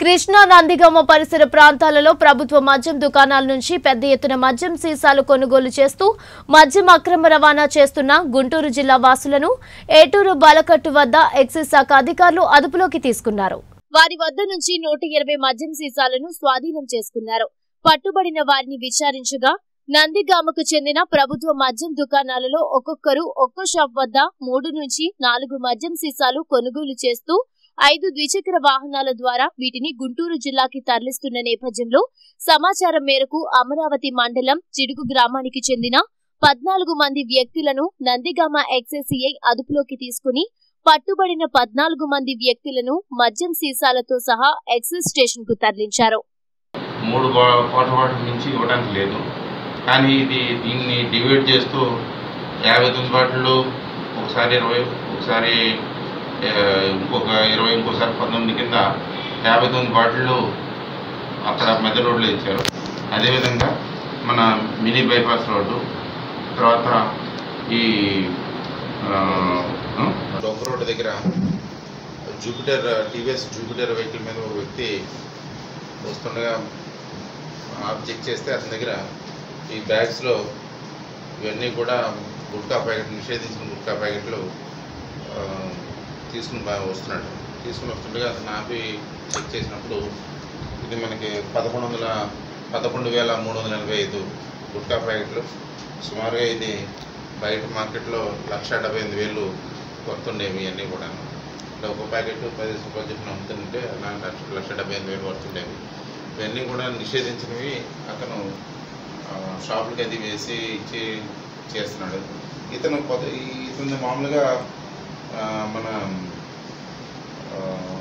కృష్ణా నందిగామ పరిసర ప్రాంతాలలో ప్రభుత్వ మద్యం దుకాణాల నుంచి పెద్ద ఎత్తున మద్యం సీసాలు కొనుగోలు చేస్తూ మద్యం అక్రమ రవాణా చేస్తున్న గుంటూరు జిల్లా వాసులను ఏటూరు బాలకట్టు వద్ద ఎక్సైజ్ శాఖ అధికారులు అదుపులోకి తీసుకున్నారు వారి వద్ద నుంచి నూట ఇరవై మద్యం సీసాలను స్వాధీనం చేసుకున్నారు పట్టుబడిన వారిని విచారించగా నందిగామకు చెందిన ప్రభుత్వ మద్యం దుకాణాలలో ఒక్కొక్కరు ఒక్కో షాప్ వద్ద మూడు నుంచి నాలుగు మద్యం సీసాలు కొనుగోలు చేస్తూ ఐదు ద్విచక్ర వాహనాల ద్వారా వీటిని గుంటూరు జిల్లాకి తరలిస్తున్న నేపథ్యంలో సమాచారం మేరకు అమరావతి మండలం చిడుగు గ్రామానికి చెందిన పద్నాలుగు మంది వ్యక్తులను నందిగామ ఎక్సైసీఐ అదుపులోకి తీసుకుని పట్టుబడిన పద్నాలుగు మంది వ్యక్తులను మద్యం సీసాలతో సహా ఎక్సైజ్ స్టేషన్ కు తరలించారు మూడు బా- కోట్ల వాటికి మించి ఇవ్వడానికి లేదు కానీ ఇది దీన్ని డివైడ్ చేస్తూ యాభై తొమ్మిది బాటిళ్ళు ఒకసారి ఇరవై ఒకసారి ఆ, ఇంకొక ఇరవై ఇంకోసారి పంతొమ్మిది కింద యాభై తొమ్మిది బాటిళ్ళు అక్కడ మెద రోడ్లో ఇచ్చారు అదేవిధంగా మన మినీ బైపాస్ రోడ్డు తర్వాత ఈ ఆ, ఆ, డొంక రోడ్డు దగ్గర జూపిటర్ టీవీఎస్ జూపిటర్ వెహికల్ మీద ఒక వ్యక్తి వస్తుండగా ఆప్ చెక్ చేస్తే అతని దగ్గర ఈ బ్యాగ్స్లో ఇవన్నీ కూడా గుట్కా ప్యాకెట్ నిషేధించిన గుట్కా ప్యాకెట్లు ఆ, తీసుకుని బా- వస్తున్నాడు తీసుకుని వస్తుండగా అతను ఆపి చెక్ చేసినప్పుడు ఇది మనకి పదకొండు వందల పదకొండు వేల మూడు వందల ఎనభై ఐదు గుట్కా ప్యాకెట్లు సుమారుగా ఇది బయట మార్కెట్లో లక్ష డెబ్బై ఎనిమిది వేలు వర్తుండేవి ఇవన్నీ కూడా అంటే ఒక ప్యాకెట్ పది రూపాయలు చెప్పిన అమ్ముతుంటే అలా లక్ష లక్ష డెబ్బై ఎనిమిది వేలు వర్తుండేవి ఇవన్నీ కూడా నిషేధించినవి అతను ఆ, షాపులకి అది వేసి ఇచ్చి చేస్తున్నాడు ఇతను కొత్త ఈ- ఇతను మామూలుగా ఆ, మన ఆ,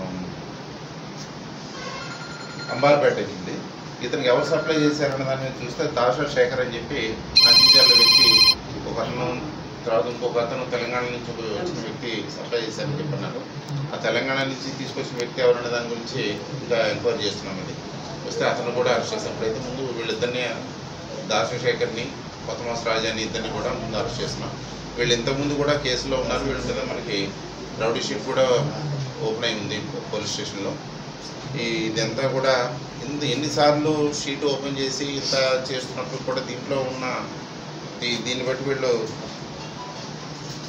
అంబార్పేట ఉంది ఇతనికి ఎవరు సప్లై చేశారన్న దాన్ని చూస్తే దాషా శేఖర్ అని చెప్పి నందిజాల వ్యక్తి ఒక అతను తర్వాత ఇంకొక అతను తెలంగాణ నుంచి ఒక వచ్చిన వ్యక్తి సప్లై చేశారని చెప్పన్నారు ఆ తెలంగాణ నుంచి తీసుకొచ్చిన వ్యక్తి ఎవరన్న దాని గురించి ఇంకా ఎంక్వైరీ చేస్తున్నాం అది వస్తే అతను కూడా అరెస్ట్ చేశారు అప్పుడైతే ముందు వీళ్ళిద్దరిని దాశశేఖర్ని కొత్త మాస రాజాని ఇద్దరిని కూడా ముందు అరెస్ట్ చేస్తున్నాం వీళ్ళు ఇంతకుముందు కూడా కేసులో ఉన్నారు వీళ్ళ మీద మనకి రౌడీ షీట్ కూడా ఓపెన్ అయి ఉంది పోలీస్ స్టేషన్లో ఈ ఇదంతా కూడా ఇంత ఎన్నిసార్లు షీట్ ఓపెన్ చేసి ఇంత చేస్తున్నప్పుడు కూడా దీంట్లో ఉన్న దీ- దీన్ని బట్టి వీళ్ళు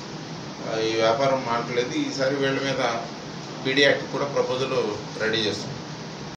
ఆ, ఈ వ్యాపారం మానట్లేదు ఈసారి వీళ్ళ మీద పీడీ యాక్ట్ కూడా ప్రపోజల్ రెడీ చేస్తున్నాం